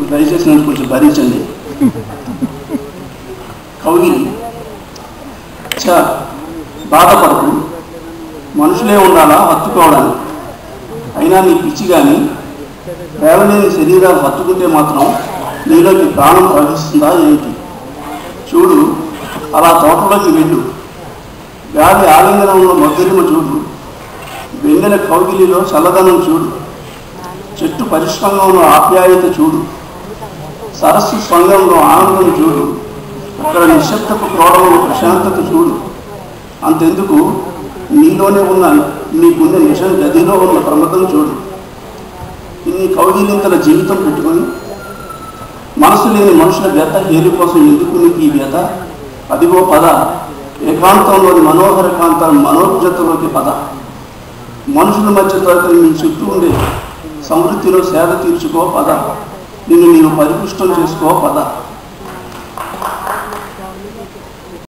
దయచేసి నన్ను కొంచెం భరించండి కౌగిలి చ బాధపడకు మనుషులే ఉండాలా హత్తుకోవడానికి అయినా నీ పిచ్చి కానీ ప్రేమలేని శరీరాలు హత్తుకుంటే మాత్రం నీలోకి ప్రాణం ప్రవహిస్తుందా ఏంటి చూడు అలా తోటలోకి వెళ్ళు గాలి ఆలింగనంలో మధ్యమ చూడు వెన్నెల కౌగిలిలో చల్లదనం చూడు చెట్టు పరిశ్రమంలో ఆప్యాయత చూడు సరస్సు స్వంగంలో ఆనందం చూడు అక్కడ నిశ్శబ్దపు క్రోడంలో ప్రశాంతత చూడు అంతెందుకు నీలోనే ఉన్న నీకున్న నిజ గదిలో ఉన్న ప్రమదం చూడు ఇన్ని కౌగిలింతల జీవితం పెట్టుకొని మనసు లేని మనుషుల వ్యత హేలు కోసం ఎందుకు నీకు ఈ వ్యత అదిగో పద ఏకాంతంలోని మనోహర కాంతాలు మనోజ్ఞతలోకి పద మనుషుల మధ్య తరగతి నీ చుట్టూ ఉండే సమృద్ధిలో సేద తీర్చుకో పద నిన్ను నీవు పరిపుష్టం చేసుకో పద